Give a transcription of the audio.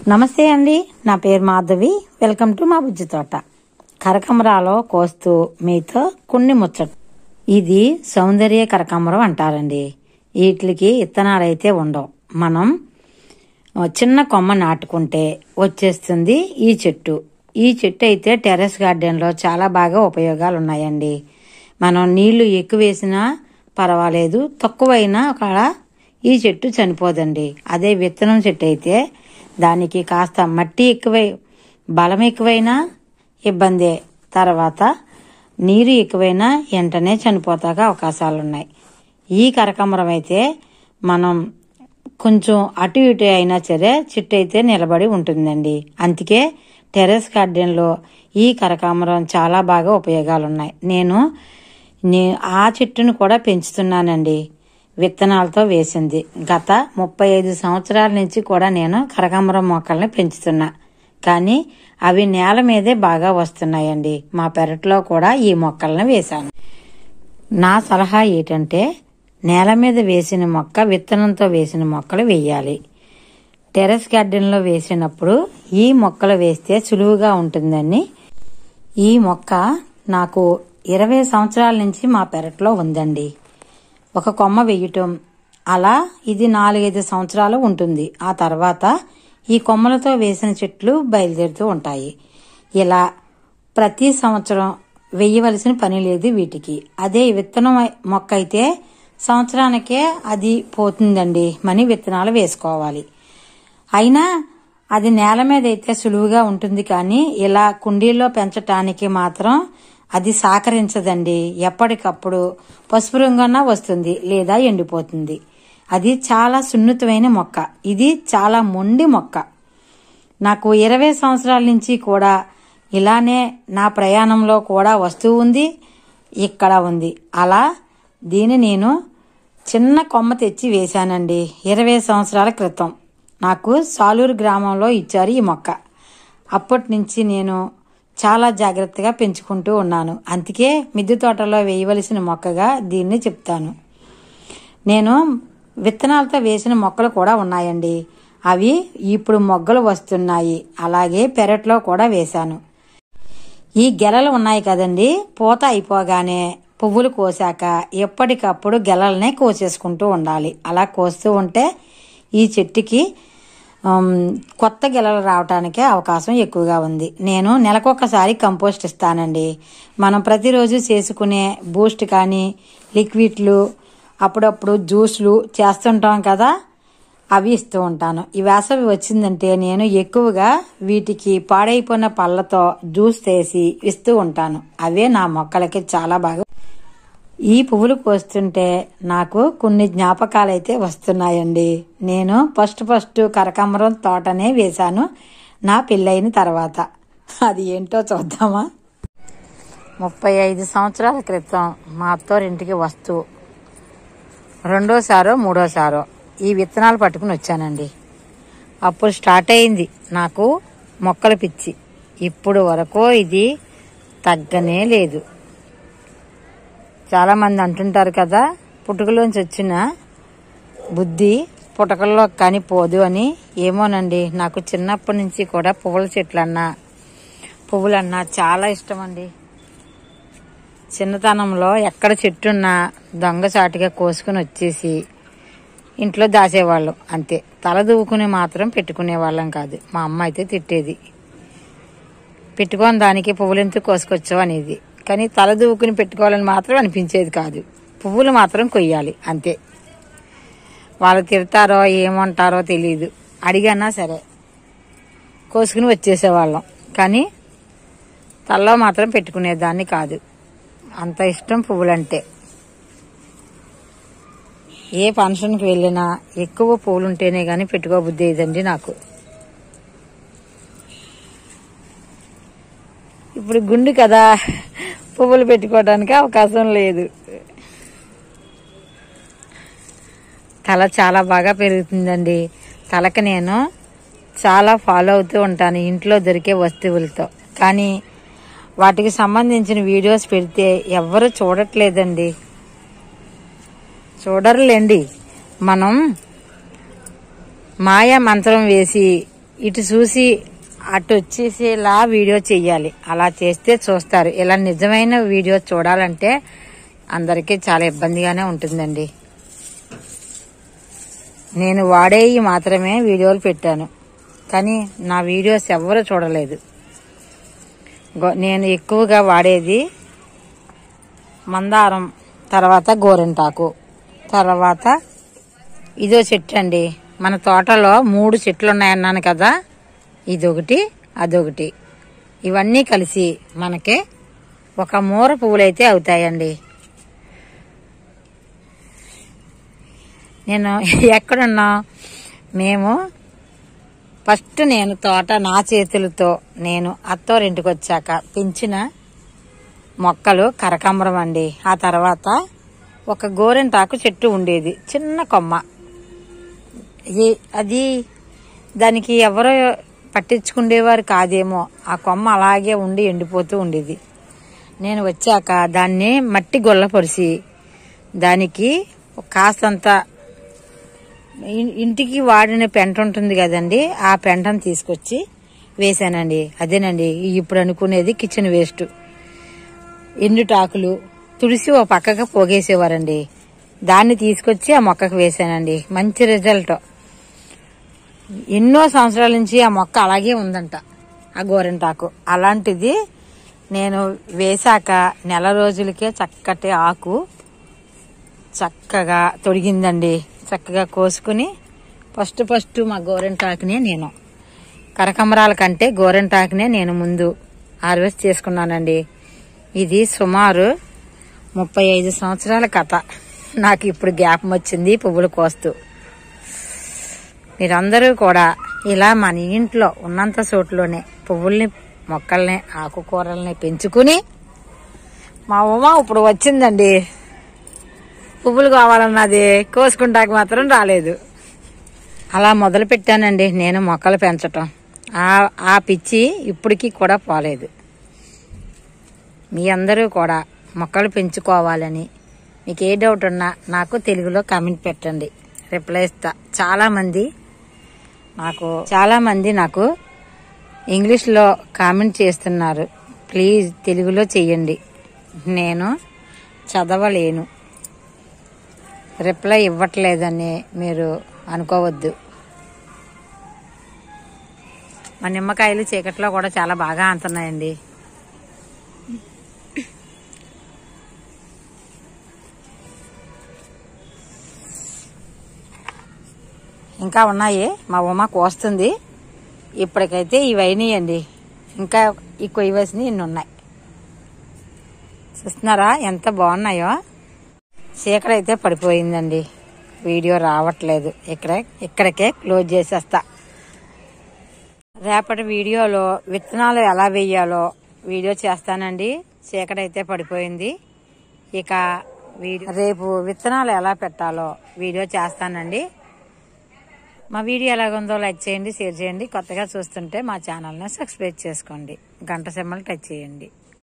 నమస్తే అండి నా పేరు మాధవి వెల్కమ్ టు మా బుజ్జి తోట కరకమరాలో కోస్తూ మీతో కొన్ని ముచ్చట ఇది సౌందర్య కరకమరం అంటారండి వీటికి ఇత్తనాలు అయితే ఉండవు మనం ఆ, చిన్న కొమ్మ నాటుకుంటే వచ్చేస్తుంది ఈ చెట్టు ఈ చెట్టు అయితే టెర్రస్ గార్డెన్లో చాలా బాగా ఉపయోగాలు ఉన్నాయండి మనం నీళ్లు ఎక్కువ వేసినా పర్వాలేదు తక్కువైనా అక్కడ ఈ చెట్టు చనిపోదండి అదే విత్తనం చెట్టు అయితే దానికి కాస్త మట్టి ఎక్కువై బలం ఎక్కువైనా ఇబ్బందే తర్వాత నీరు ఎక్కువైనా వెంటనే చనిపోతాక అవకాశాలు ఉన్నాయి ఈ కరకమరం అయితే మనం కొంచెం అటు ఇటు అయినా సరే చెట్టు అయితే నిలబడి ఉంటుందండి అందుకే టెర్రస్ గార్డెన్లో ఈ కరకామరం చాలా బాగా ఉపయోగాలు ఉన్నాయి నేను నే- ఆ చెట్టును కూడా పెంచుతున్నానండి విత్తనాలతో వేసింది గత ముప్పై ఐదు సంవత్సరాల నుంచి కూడా నేను కరకామరం మొక్కల్ని పెంచుతున్నా కానీ అవి నేల మీదే బాగా వస్తున్నాయండి మా పెరట్లో కూడా ఈ మొక్కల్ని వేశాను నా సలహా ఏంటంటే నేల మీద వేసిన మొక్క విత్తనంతో వేసిన మొక్కలు వేయాలి టెర్రస్ గార్డెన్లో వేసినప్పుడు ఈ మొక్కలు వేస్తే సులువుగా ఉంటుందని ఈ మొక్క నాకు ఇరవై సంవత్సరాల నుంచి మా పెరట్లో ఉందండి ఒక కొమ్మ వేయటం అలా ఇది నాలుగైదు సంవత్సరాలు ఉంటుంది ఆ తర్వాత ఈ కొమ్మలతో వేసిన చెట్లు బయలుదేరుతూ ఉంటాయి ఇలా ప్రతి సంవత్సరం వేయవలసిన పని లేదు వీటికి అదే విత్తనం అయి- మొక్క అయితే సంవత్సరానికే అది పోతుందండి మని విత్తనాలు వేసుకోవాలి అయినా అది నేల మీద అయితే సులువుగా ఉంటుంది కానీ ఇలా కుండీల్లో పెంచటానికి మాత్రం అది సహకరించదండి ఎప్పటికప్పుడు పసుపు రంగున వస్తుంది లేదా ఎండిపోతుంది అది చాలా సున్నితమైన మొక్క ఇది చాలా మొండి మొక్క నాకు ఇరవై సంవత్సరాల నుంచి కూడా ఇలానే నా ప్రయాణంలో కూడా వస్తూ ఉంది ఇక్కడ ఉంది అలా దీన్ని నేను చిన్న కొమ్మ తెచ్చి వేశానండి ఇరవై సంవత్సరాల క్రితం నాకు సాలూరు గ్రామంలో ఇచ్చారు ఈ మొక్క అప్పటి నుంచి నేను చాలా జాగ్రత్తగా పెంచుకుంటూ ఉన్నాను అందుకే మిద్దె తోటలో వేయవలసిన మొక్కగా దీన్ని చెప్తాను నేను విత్తనాలతో వేసిన మొక్కలు కూడా ఉన్నాయండి అవి ఇప్పుడు మొగ్గలు వస్తున్నాయి అలాగే పెరట్లో కూడా వేశాను ఈ గెలలు ఉన్నాయి కదండి పూత అయిపోగానే పువ్వులు కోసాక ఎప్పటికప్పుడు గెలలనే కోసేసుకుంటూ ఉండాలి అలా కోస్తూ ఉంటే ఈ చెట్టుకి ఉమ్, కొత్త గెలలు రావటానికే అవకాశం ఎక్కువగా ఉంది నేను నెలకొకసారి కంపోస్ట్ ఇస్తానండి మనం ప్రతిరోజు చేసుకునే బూస్ట్ కానీ లిక్విడ్లు అప్పుడప్పుడు జ్యూస్లు చేస్తుంటాం కదా అవి ఇస్తూ ఉంటాను ఈ వేసవి వచ్చిందంటే నేను ఎక్కువగా వీటికి పాడైపోయిన పళ్ళతో జ్యూస్ చేసి ఇస్తూ ఉంటాను అవే నా మొక్కలకి చాలా బాగా ఈ పువ్వులు కోస్తుంటే నాకు కొన్ని జ్ఞాపకాలైతే వస్తున్నాయండి నేను ఫస్ట్ ఫస్ట్ కరకమరం తోటనే వేశాను నా పెళ్ళైన తర్వాత అది ఏంటో చూద్దామా ముప్పై ఐదు సంవత్సరాల క్రితం మా అత్తోరింటికి వస్తూ రెండోసారో మూడోసారో ఈ విత్తనాలు పట్టుకుని వచ్చానండి అప్పుడు స్టార్ట్ అయింది నాకు మొక్కల పిచ్చి ఇప్పుడు వరకు ఇది తగ్గనే లేదు చాలా మంది అంటుంటారు కదా పుట్టుకలోంచి వచ్చిన బుద్ధి పుటకల్లో కానీ పోదు అని ఏమోనండి నాకు చిన్నప్పటి నుంచి కూడా పువ్వుల చెట్లన్నా పువ్వులన్నా చాలా ఇష్టం అండి చిన్నతనంలో ఎక్కడ చెట్టున్నా దొంగచాటుగా కోసుకుని వచ్చేసి ఇంట్లో దాచేవాళ్ళం అంతే తల దువ్వుకుని మాత్రం పెట్టుకునే వాళ్ళం కాదు మా అమ్మ అయితే తిట్టేది పెట్టుకొని దానికి పువ్వులు ఎందుకు కోసుకొచ్చావు అనేది కానీ తల దువ్వుకుని పెట్టుకోవాలని మాత్రం అనిపించేది కాదు పువ్వులు మాత్రం కొయ్యాలి అంతే వాళ్ళు తిడతారో ఏమంటారో తెలియదు అడిగన్నా సరే కోసుకుని వచ్చేసేవాళ్ళం కానీ తలలో మాత్రం పెట్టుకునేదాన్ని కాదు అంత ఇష్టం పువ్వులంటే ఏ ఫంక్షన్కి వెళ్ళినా ఎక్కువ పువ్వులు ఉంటేనే కానీ పెట్టుకోబుద్ధి అయ్యేదండి నాకు ఇప్పుడు గుండు కదా పువ్వులు పెట్టుకోవడానికి అవకాశం లేదు తల చాలా బాగా పెరుగుతుందండి తలకి నేను చాలా ఫాలో అవుతూ ఉంటాను ఇంట్లో దొరికే వస్తువులతో కానీ వాటికి సంబంధించిన వీడియోస్ పెడితే ఎవ్వరు చూడట్లేదండి చూడరులేండి మనం మాయా మంత్రం వేసి ఇటు చూసి అటు వచ్చేసేలా వీడియో చెయ్యాలి అలా చేస్తే చూస్తారు ఇలా నిజమైన వీడియో చూడాలంటే అందరికీ చాలా ఇబ్బందిగానే ఉంటుందండి నేను వాడేవి మాత్రమే వీడియోలు పెట్టాను కానీ నా వీడియోస్ ఎవ్వరూ చూడలేదు గో- నేను ఎక్కువగా వాడేది మందారం తర్వాత గోరింటాకు తర్వాత ఇదో చెట్టు అండి మన తోటలో మూడు చెట్లు ఉన్నాయన్నాను కదా ఇదొకటి అదొకటి ఇవన్నీ కలిసి మనకి ఒక మూర పువ్వులైతే అవుతాయండి నేను ఎక్కడున్నా మేము ఫస్ట్ నేను తోట నా చేతులతో నేను అత్తోరింటికి వచ్చాక పెంచిన మొక్కలు కరకమరం అండి ఆ తర్వాత ఒక గోరెంటాకు చెట్టు ఉండేది చిన్న కొమ్మ ఇది అది దానికి ఎవరో పట్టించుకునేవారు కాదేమో ఆ కొమ్మ అలాగే ఉండి ఎండిపోతూ ఉండేది నేను వచ్చాక దాన్ని మట్టి గొల్లపరిచి దానికి కాస్తంత ఇన్- ఇంటికి వాడిన పెంట ఉంటుంది కదండి ఆ పెంటను తీసుకొచ్చి వేసానండి అదేనండి ఇప్పుడు అనుకునేది కిచెన్ వేస్ట్ ఎండుటాకులు తుడిసి ఓ పక్కగా పోగేసేవారండి దాన్ని తీసుకొచ్చి ఆ మొక్కకు వేసానండి మంచి రిజల్ట్ ఎన్నో సంవత్సరాల నుంచి ఆ మొక్క అలాగే ఉందంట ఆ గోరింటాకు అలాంటిది నేను వేశాక నెల రోజులకే చక్కటి ఆకు చక్కగా తొడిగిందండి చక్కగా కోసుకుని ఫస్ట్ ఫస్ట్ మా గోరెంటాకునే నేను కరకమరాల కంటే గోరెంటాకునే నేను ముందు హార్వెస్ట్ చేసుకున్నానండి ఇది సుమారు ముప్పై ఐదు సంవత్సరాల కథ నాకు ఇప్పుడు జ్ఞాపం వచ్చింది పువ్వులు కోస్తూ మీరందరూ కూడా ఇలా మన ఇంట్లో ఉన్నంత చోట్లోనే పువ్వుల్ని మొక్కల్ని ఆకుకూరల్ని పెంచుకుని మా ఉమ ఇప్పుడు వచ్చిందండి పువ్వులు కావాలన్నది కోసుకుంటాకి మాత్రం రాలేదు అలా మొదలు పెట్టానండి నేను మొక్కలు పెంచటం ఆ ఆ పిచ్చి ఇప్పటికీ కూడా పోలేదు మీ అందరూ కూడా మొక్కలు పెంచుకోవాలని మీకు ఏ డౌట్ ఉన్నా నాకు తెలుగులో కామెంట్ పెట్టండి రిప్లై ఇస్తా చాలామంది నాకు చాలామంది నాకు ఇంగ్లీష్లో కామెంట్ చేస్తున్నారు ప్లీజ్ తెలుగులో చెయ్యండి నేను చదవలేను రిప్లై ఇవ్వట్లేదని మీరు అనుకోవద్దు మా నిమ్మకాయలు చీకట్లో కూడా చాలా బాగా అంతున్నాయండి ఇంకా ఉన్నాయి మా ఉమ కోస్తుంది ఇప్పటికైతే ఇవి అయినాయండి ఇంకా ఈ కొయ్యవలసినవి ఇన్ని ఉన్నాయి చూస్తున్నారా ఎంత బాగున్నాయో చీకటి అయితే పడిపోయిందండి వీడియో రావట్లేదు ఇక్కడ ఇక్కడికే క్లోజ్ చేసేస్తా రేపటి వీడియోలో విత్తనాలు ఎలా వేయాలో వీడియో చేస్తానండి చీకటి అయితే పడిపోయింది ఇక వీడియో రేపు విత్తనాలు ఎలా పెట్టాలో వీడియో చేస్తానండి మా వీడియో ఎలాగుందో లైక్ చేయండి షేర్ చేయండి కొత్తగా చూస్తుంటే మా ఛానల్ని సబ్స్క్రైబ్ చేసుకోండి గంట సింబల్ టచ్ చేయండి